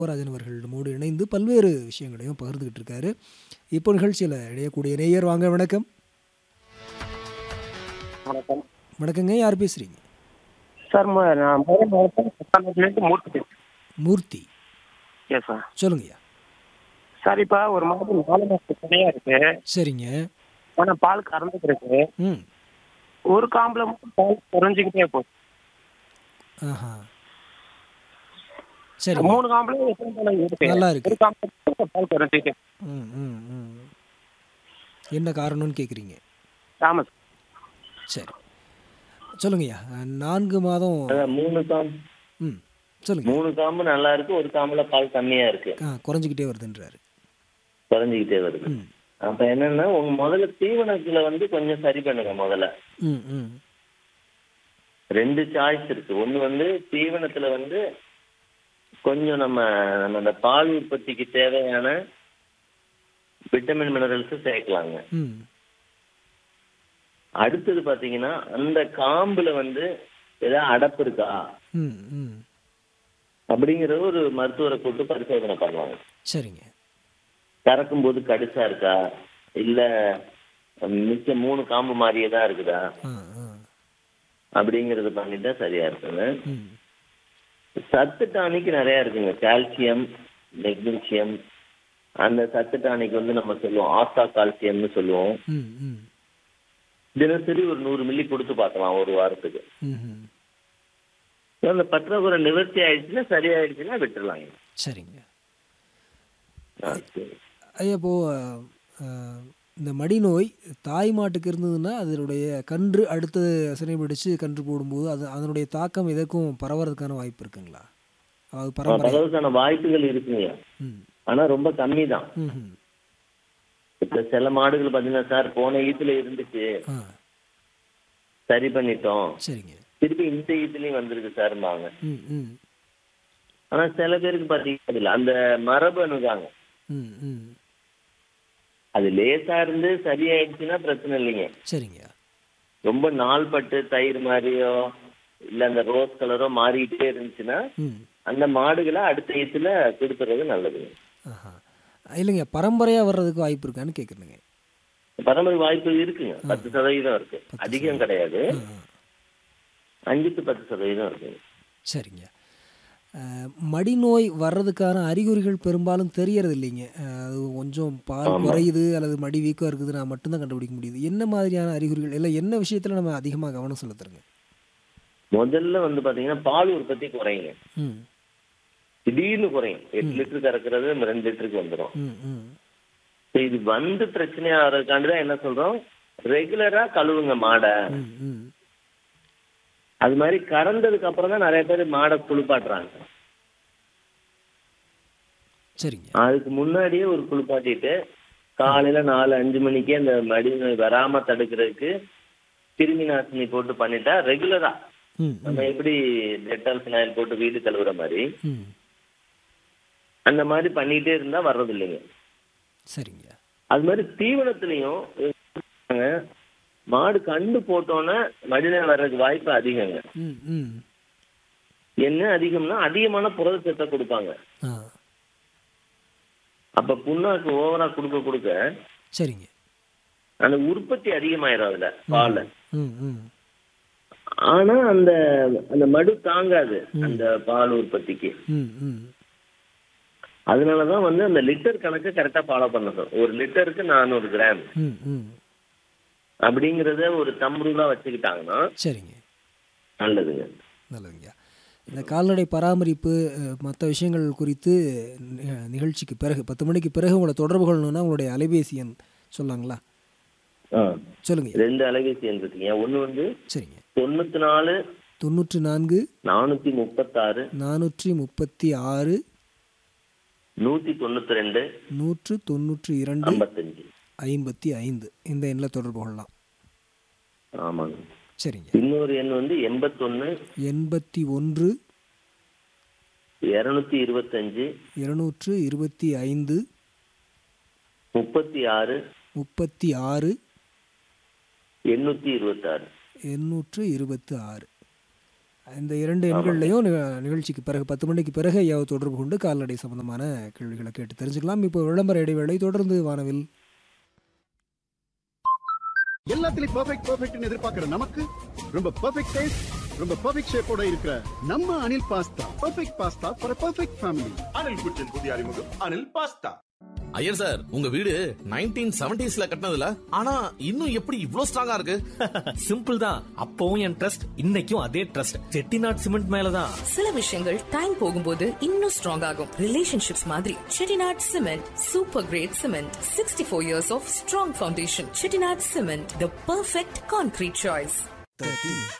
ராஜன் அவர்கள் நம்மோடு இணைந்து பல்வேறு விஷயங்களையும் பகிர்ந்துகிட்டு இருக்காரு இப்போ நிகழ்ச்சியில் இணையக்கூடிய நேயர் வாங்க வணக்கம் வணக்கம் வணக்கங்க யார் பேசுறீங்க சார் ம- நான் மதுரை மாவட்டம் பத்தாண்டுலேருந்து மூர்த்தி பேசுறேன் மூர்த்தி எஸ் சார் சொல்லுங்கய்யா சார் இப்போ ஒரு மாதம் நாலு மாதத்துக்கு குறையா இருக்கு சரிங்க ஆனால் பால் கறந்துட்டு இருக்கு ம் ஒரு காம்பில் மட்டும் பால் குறைஞ்சிக்கிட்டே போகுது ஆஹா சரிங்க மூணு காம்பில் எத்தனை பால் இருக்கு நல்லா இருக்கு ஒரு காம்பில் பால் குறைஞ்சிக்கிட்டே ம் ம் ம் என்ன காரணம்னு கேட்குறீங்க ஆமாம் சார் சரி சொல்லுங்கய்யா நான்கு மாதம் அதான் மூணு காம் ம் சொல்லுங்க மூணு காம்பு நல்லா இருக்கு ஒரு காம்புல பால் கம்மியா இருக்கு ஆ குறைஞ்சிக்கிட்டே வருதுன்றாரு குறைஞ்சிக்கிட்டே வருது ம் அப்ப என்னன்னா உங்க முதல்ல தீவனத்துல வந்து கொஞ்சம் சரி பண்ணுங்க முதல்ல ம் ம் ரெண்டு சாய்ஸ் இருக்கு ஒண்ணு வந்து தீவனத்துல வந்து கொஞ்சம் நம்ம நம்ம அந்த பால் உற்பத்திக்கு தேவையான விட்டமின் மினரல்ஸ் சேர்க்கலாங்க ம் அடுத்தது பாத்தீங்கன்னா அந்த காம்புல வந்து ஏதாவது அடப்பு இருக்கா ம் ம் அப்படிங்கிற ஒரு மருத்துவரை கூட்டு பரிசோதனை பண்ணுவாங்க சரிங்க கறக்கும் போது கடிசா இருக்கா இல்ல மிச்ச மூணு காம்பு மாதிரியே தான் இருக்குதா ஆ ஆ அப்படிங்கறது பண்ணிட்டா சரியா இருக்குங்க ம் சத்து டானிக் நிறைய இருக்குங்க கால்சியம் மெக்னீசியம் அந்த சத்து டானிக் வந்து நம்ம சொல்லுவோம் ஆஸ்டா கால்சியம்னு சொல்லுவோம் ம் ம் தினசரி ஒரு நூறு மில்லி கொடுத்து பார்க்கலாம் ஒரு வாரத்துக்கு ம் ம் அந்த பற்றாக்குறை நிவர்த்தி ஆயிடுச்சுன்னா சரியாயிடுச்சுன்னா விட்டுறலாங்க சரிங்க ஆ, சரி. ஐயா இப்போ ஆ, இந்த மடி நோய் தாய் மாட்டுக்கு இருந்ததுன்னா அதனுடைய கன்று அடுத்து சினை பிடிச்சு கன்று போடும்போது அது அதனுடைய தாக்கம் எதற்கும் பரவறதுக்கான வாய்ப்பு இருக்குங்களா அது பரம்பரை பரவலுக்கான வாய்ப்புகள் இருக்குங்க ம் ஆனா ரொம்ப கம்மி தான் ம் ம் இப்ப சில மாடுகள் பாத்தீங்கன்னா சார் போன ஈத்துல இருந்துச்சு ஆ சரி பண்ணிட்டோம் சரிங்க திருப்பி இந்த ஈத்துலயும் வந்திருக்கு சார்பாங்க ம் ம் ஆனா சில பேருக்கு பாத்தீங்கன்னா இல்ல அந்த மரபணு தாங்க ம் ம் அது லேசா இருந்து சரியாயிடுச்சுன்னா பிரச்சனை இல்லைங்க சரிங்க ரொம்ப நாள் பட்டு தயிர் மாதிரியோ இல்ல அந்த ரோஸ் கலரோ மாறிக்கிட்டே இருந்துச்சுன்னா ம் அந்த மாடுகளை அடுத்த ஈத்துல கொடுத்துறது நல்லதுங்க ஆஹா இல்லைங்க பரம்பரையாக வர்றதுக்கு வாய்ப்பு இருக்கான்னு கேட்குறேங்க பரம்பரை வாய்ப்பு இருக்குங்க பத்து சதவீதம் இருக்கு அதிகம் கிடையாது ஆ ஆ. அஞ்சுக்கு பத்து சதவீதம் இருக்குங்க சரிங்க அஹ், மடிநோய் வர்றதுக்கான அறிகுறிகள் பெரும்பாலும் தெரியறது இல்லைங்க அஹ், அது கொஞ்சம் பால் குறையுது அல்லது மடி வீக்கம் இருக்குதுன்னா மட்டும்தான் கண்டுபிடிக்க முடியுது என்ன மாதிரியான அறிகுறிகள் இல்லை என்ன விஷயத்தில் நம்ம அதிகமாக கவனம் செலுத்துறோங்க முதல்ல வந்து பாத்தீங்கன்னா பால் உற்பத்தி குறையுங்க ம் திடீர்னு குறையும் எட்டு லிட்டர் கறக்குறது ரெண்டு லிட்டருக்கு வந்துடும் ம் ம் இது வந்து பிரச்சனை ஆகிறதுக்காண்டி தான் என்ன சொல்றோம் ரெகுலரா கழுவுங்க மாடை ம் ம் அது மாதிரி கறந்ததுக்கு அப்புறம் தான் நிறைய பேர் மாடை குளிப்பாட்டுறாங்க சரிங்க அதுக்கு முன்னாடியே ஒரு குளிப்பாட்டிட்டு காலையில நாலு அஞ்சு மணிக்கே அந்த மடி நோய் வராம தடுக்கிறதுக்கு கிருமி நாசினி போட்டு பண்ணிட்டா ரெகுலரா ம் ம் நம்ம எப்படி டெட்டால் ஃபினாயில் போட்டு வீடு கழுவுற மாதிரி ம் அந்த மாதிரி பண்ணிட்டே இருந்தா வர்றது இல்லைங்க சரிங்க அது மாதிரி தீவனத்திலையும் அஹ், மாடு கண்டு போட்டோன்னே மடிநோய் வர்றதுக்கு வாய்ப்பு அதிகங்க ம் ம் என்ன அதிகம்னா அதிகமான புரதச்சத்தை கொடுப்பாங்க ஆ அப்ப புண்ணாக்கு ஓவரா கொடுக்க கொடுக்க சரிங்க அந்த உற்பத்தி அதிகமாயிரும் அதுல பால்ல ம் ம் ஆனா அந்த அந்த மடு தாங்காது அந்த பால் உற்பத்திக்கு ம் ம் அதனாலதான் வந்து அந்த லிட்டர் கணக்கு கரெக்டா ஃபாலோ பண்ணணும் ஒரு லிட்டருக்கு நானூறு கிராம் ம் ம் அப்படிங்கறத ஒரு தம்ரூலா வச்சுக்கிட்டாங்கன்னா சரிங்க நல்லதுங்க நல்லதுங்கய்யா இந்த கால்நடை பராமரிப்பு மற்ற விஷயங்கள் குறித்து நி- நிகழ்ச்சிக்கு பிறகு பத்து மணிக்கு பிறகு உங்களை தொடர்பு கொள்ளணும்னா உங்களுடைய அலைபேசி எண் சொல்லாங்களா ஆ. சொல்லுங்க ரெண்டு அலைபேசி எண் இருக்குங்க ஒண்ணு வந்து சரிங்க தொண்ணூத்தி நாலு தொண்ணூற்றி நான்கு நானூத்தி முப்பத்தாறு நானூற்றி முப்பத்தி ஆறு நூத்தி தொண்ணூத்தி ரெண்டு நூற்று தொண்ணூற்றி இரண்டு ஐம்பத்தஞ்சு ஐம்பத்தி ஐந்து இந்த எண்ணில் தொடர்பு கொள்ளலாம் ஆமாங்க சரிங்க இன்னொரு எண் வந்து எண்பத்தொன்னு எண்பத்தி ஒன்று இருநூத்தி இருபத்தஞ்சு இருநூற்று இருபத்தி ஐந்து முப்பத்தி ஆறு முப்பத்தி ஆறு எண்ணூத்தி இருபத்தாறு எண்ணூற்று இருபத்தி ஆறு இந்த இரண்டு எண்கள்லையும் நி- நிகழ்ச்சிக்கு பிறகு பத்து மணிக்கு பிறகு ஐயாவை தொடர்பு கொண்டு கால்நடை சம்பந்தமான கேள்விகளை கேட்டு தெரிஞ்சுக்கலாம் இப்போ விளம்பர இடைவேளை தொடர்ந்து வானவில் எல்லாத்துலயும் பெர்ஃபெக்ட் பெர்ஃபெக்ட்னு எதிர்பார்க்கிற நமக்கு ரொம்ப பெர்ஃபெக்ட் டேஸ்ட் ரொம்ப பெர்ஃபெக்ட் ஷேப்போட இருக்கிற நம்ம Anil pasta perfect pasta for perfect family Anil kitchen புதிய அறிமுகம் அனில் பாஸ்தா ஐயர் சார் உங்க வீடு நைன்டீன் செவன்டிஸ்ல கட்டினதுல ஆனா இன்னும் எப்படி இவ்ளோ ஸ்ட்ராங்கா இருக்கு சிம்பிள் தான் அப்பவும் என் ட்ரஸ்ட் இன்னைக்கும் அதே ட்ரஸ்ட் செட்டிநாட் சிமெண்ட் மேலதான் சில விஷயங்கள் டைம் போகும்போது இன்னும் ஸ்ட்ராங் ஆகும் ரிலேஷன்ஷிப்ஸ் மாதிரி Chettinad cement super great cement sixty four years of strong foundation Chettinad cement the perfect concrete choice